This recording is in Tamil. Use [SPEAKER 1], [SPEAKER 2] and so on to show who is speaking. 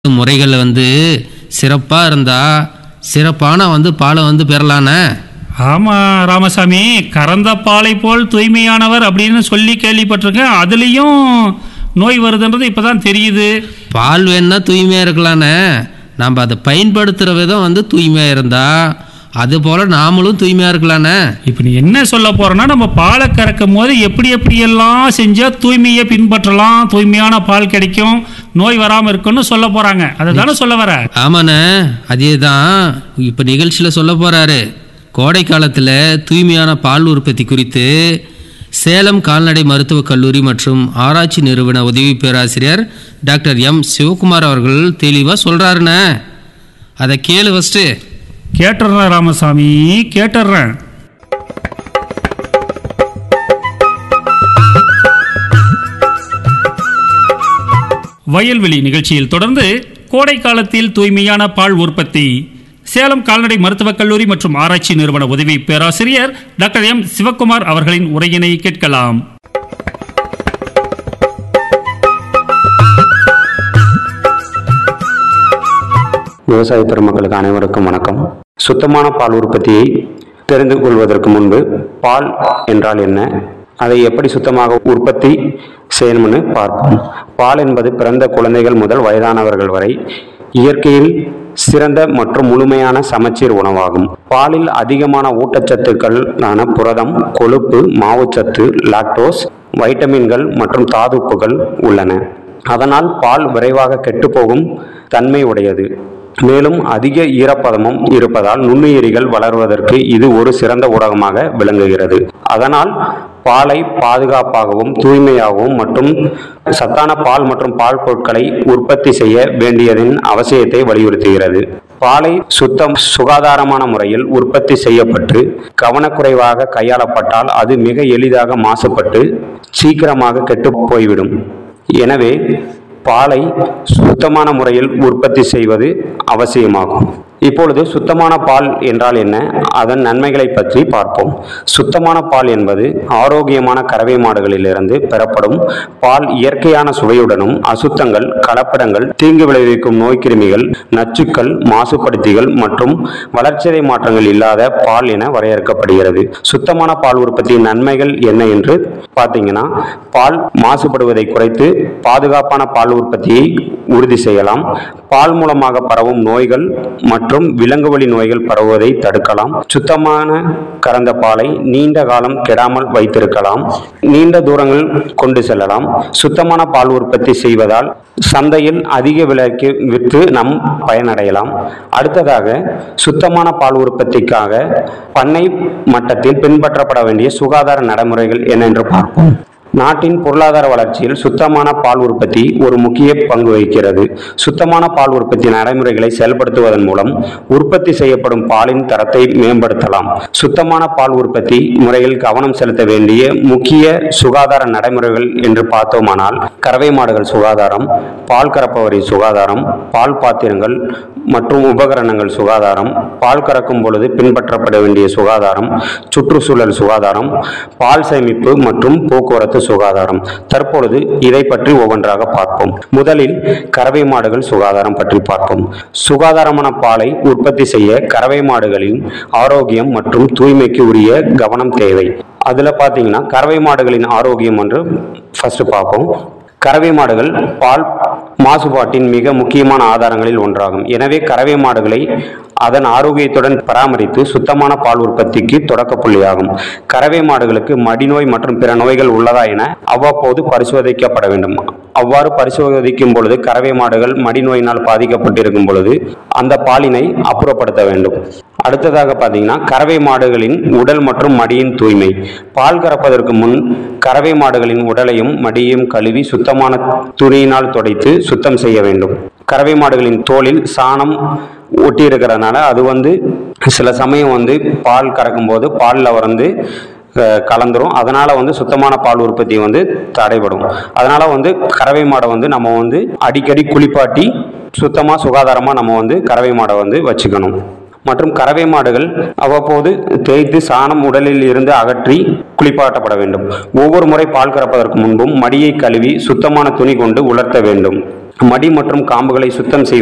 [SPEAKER 1] முறைகளில் வந்து சிறப்பாக இருந்தால் சிறப்பான வந்து பாலை வந்து பெறலானே
[SPEAKER 2] ஆமா ராமசாமி கறந்த பாலை போல் தூய்மையானவர் அப்படின்னு சொல்லி கேள்விப்பட்டிருக்கேன் அதுலேயும் நோய் வருதுன்றது இப்பதான் தெரியுது
[SPEAKER 1] பால் வேணுன்னா தூய்மையாக இருக்கலானே நம்ம அதை பயன்படுத்துகிற விதம் வந்து தூய்மையாக இருந்தால் அது போல் நாமளும் தூய்மையாக இருக்கலானே
[SPEAKER 2] இப்போ நீ என்ன சொல்ல போறேன்னா நம்ம பாலை கறக்கும் போது எப்படி எப்படியெல்லாம் செஞ்சால் தூய்மையை பின்பற்றலாம் தூய்மையான பால் கிடைக்கும் நோய் வராமல் இருக்கும்னு சொல்ல போறாங்க அதை தானே சொல்ல வர
[SPEAKER 1] ஆமாண்ணே அதே தான் இப்போ நிகழ்ச்சியில் சொல்ல போகிறாரு கோடை காலத்தில் தூய்மையான பால் உற்பத்தி குறித்து சேலம் கால்நடை மருத்துவக் கல்லூரி மற்றும் ஆராய்ச்சி நிறுவன உதவி பேராசிரியர் டாக்டர் எம் சிவகுமார் அவர்கள் தெளிவாக சொல்கிறாருண்ணே அதை கேளு ஃபஸ்ட்டு
[SPEAKER 2] கேட்டுறேன் ராமசாமி கேட்டுறேன் வயல்வெளி நிகழ்ச்சியில் தொடர்ந்து கோடை காலத்தில் தூய்மையான பால் உற்பத்தி சேலம் கால்நடை மருத்துவக் கல்லூரி மற்றும் ஆராய்ச்சி நிறுவன உதவி பேராசிரியர் டாக்டர் எம் சிவக்குமார் அவர்களின் உரையினை கேட்கலாம்
[SPEAKER 3] விவசாய பெருமக்களுக்கு அனைவருக்கும் வணக்கம் சுத்தமான பால் உற்பத்தியை தெரிந்து கொள்வதற்கு முன்பு பால் என்றால் என்ன அதை எப்படி சுத்தமாக உற்பத்தி செய்யணும்னு பார்ப்போம் பால் என்பது பிறந்த குழந்தைகள் முதல் வயதானவர்கள் வரை இயற்கையில் சிறந்த மற்றும் முழுமையான சமச்சீர் உணவாகும் பாலில் அதிகமான ஊட்டச்சத்துக்களான புரதம் கொழுப்பு மாவுச்சத்து லாக்டோஸ் வைட்டமின்கள் மற்றும் தாதுப்புகள் உள்ளன அதனால் பால் விரைவாக கெட்டுப்போகும் தன்மை உடையது மேலும் அதிக ஈரப்பதமும் இருப்பதால் நுண்ணுயிரிகள் வளர்வதற்கு இது ஒரு சிறந்த ஊடகமாக விளங்குகிறது அதனால் பாலை பாதுகாப்பாகவும் தூய்மையாகவும் மற்றும் சத்தான பால் மற்றும் பால் பொருட்களை உற்பத்தி செய்ய வேண்டியதின் அவசியத்தை வலியுறுத்துகிறது பாலை சுத்தம் சுகாதாரமான முறையில் உற்பத்தி செய்யப்பட்டு கவனக்குறைவாக கையாளப்பட்டால் அது மிக எளிதாக மாசுபட்டு சீக்கிரமாக கெட்டு போய்விடும் எனவே பாலை சுத்தமான முறையில் உற்பத்தி செய்வது அவசியமாகும் இப்பொழுது சுத்தமான பால் என்றால் என்ன அதன் நன்மைகளை பற்றி பார்ப்போம் சுத்தமான பால் என்பது ஆரோக்கியமான கறவை மாடுகளிலிருந்து பெறப்படும் பால் இயற்கையான சுவையுடனும் அசுத்தங்கள் கலப்படங்கள் தீங்கு விளைவிக்கும் நோய்க்கிருமிகள் நச்சுக்கள் மாசுபடுத்திகள் மற்றும் வளர்ச்சிதை மாற்றங்கள் இல்லாத பால் என வரையறுக்கப்படுகிறது சுத்தமான பால் உற்பத்தியின் நன்மைகள் என்ன என்று பார்த்தீங்கன்னா பால் மாசுபடுவதை குறைத்து பாதுகாப்பான பால் உற்பத்தியை உறுதி செய்யலாம் பால் மூலமாக பரவும் நோய்கள் மற்றும் விலங்குவழி நோய்கள் பரவுவதை தடுக்கலாம் சுத்தமான கறந்த பாலை நீண்ட காலம் கெடாமல் வைத்திருக்கலாம் நீண்ட தூரங்கள் கொண்டு செல்லலாம் சுத்தமான பால் உற்பத்தி செய்வதால் சந்தையில் அதிக விலைக்கு விற்று நம் பயனடையலாம் அடுத்ததாக சுத்தமான பால் உற்பத்திக்காக பண்ணை மட்டத்தில் பின்பற்றப்பட வேண்டிய சுகாதார நடைமுறைகள் என்னென்று பார்ப்போம் நாட்டின் பொருளாதார வளர்ச்சியில் சுத்தமான பால் உற்பத்தி ஒரு முக்கிய பங்கு வகிக்கிறது சுத்தமான பால் உற்பத்தி நடைமுறைகளை செயல்படுத்துவதன் மூலம் உற்பத்தி செய்யப்படும் பாலின் தரத்தை மேம்படுத்தலாம் சுத்தமான பால் உற்பத்தி முறையில் கவனம் செலுத்த வேண்டிய முக்கிய சுகாதார நடைமுறைகள் என்று பார்த்தோமானால் கறவை மாடுகள் சுகாதாரம் பால் கறப்பவரின் சுகாதாரம் பால் பாத்திரங்கள் மற்றும் உபகரணங்கள் சுகாதாரம் பால் கறக்கும் பொழுது பின்பற்றப்பட வேண்டிய சுகாதாரம் சுற்றுச்சூழல் சுகாதாரம் பால் சேமிப்பு மற்றும் போக்குவரத்து சுகாதாரம் தற்பொழுது இதை பற்றி ஒவ்வொன்றாக பார்ப்போம் முதலில் கறவை மாடுகள் சுகாதாரம் பற்றி பார்ப்போம் சுகாதாரமான பாலை உற்பத்தி செய்ய கறவை மாடுகளின் ஆரோக்கியம் மற்றும் தூய்மைக்கு உரிய கவனம் தேவை அதில் பார்த்தீங்கன்னா கறவை மாடுகளின் ஆரோக்கியம் என்று ஃபர்ஸ்ட் பார்ப்போம் கறவை மாடுகள் பால் மாசுபாட்டின் மிக முக்கியமான ஆதாரங்களில் ஒன்றாகும் எனவே கறவை மாடுகளை அதன் ஆரோக்கியத்துடன் பராமரித்து சுத்தமான பால் உற்பத்திக்கு தொடக்க புள்ளியாகும் கறவை மாடுகளுக்கு மடிநோய் மற்றும் பிற நோய்கள் உள்ளதா என அவ்வப்போது பரிசோதிக்கப்பட வேண்டும் அவ்வாறு பரிசோதிக்கும் பொழுது கறவை மாடுகள் மடிநோயினால் பாதிக்கப்பட்டிருக்கும் பொழுது அந்த பாலினை அப்புறப்படுத்த வேண்டும் அடுத்ததாக பார்த்தீங்கன்னா கறவை மாடுகளின் உடல் மற்றும் மடியின் தூய்மை பால் கறப்பதற்கு முன் கறவை மாடுகளின் உடலையும் மடியையும் கழுவி சுத்தமான துணியினால் துடைத்து சுத்தம் செய்ய வேண்டும் கறவை மாடுகளின் தோலில் சாணம் ஒட்டி இருக்கிறதுனால அது வந்து சில சமயம் வந்து பால் கறக்கும்போது பாலில் வந்து அஹ், கலந்துரும் அதனால வந்து சுத்தமான பால் உற்பத்தி வந்து தடைபடும் அதனால வந்து கறவை மாடை வந்து நம்ம வந்து அடிக்கடி குளிப்பாட்டி சுத்தமாக சுகாதாரமாக நம்ம வந்து கறவை மாடை வந்து வச்சுக்கணும் மற்றும் கறவை மாடுகள் அவ்வப்போது தேய்த்து சாணம் உடலில் இருந்து அகற்றி குளிப்பாட்டப்பட வேண்டும் ஒவ்வொரு முறை பால் கறப்பதற்கு முன்பும் மடியை கழுவி சுத்தமான துணி கொண்டு உலர்த்த வேண்டும் மடி மற்றும் காம்புகளை சுத்தம் செய்வது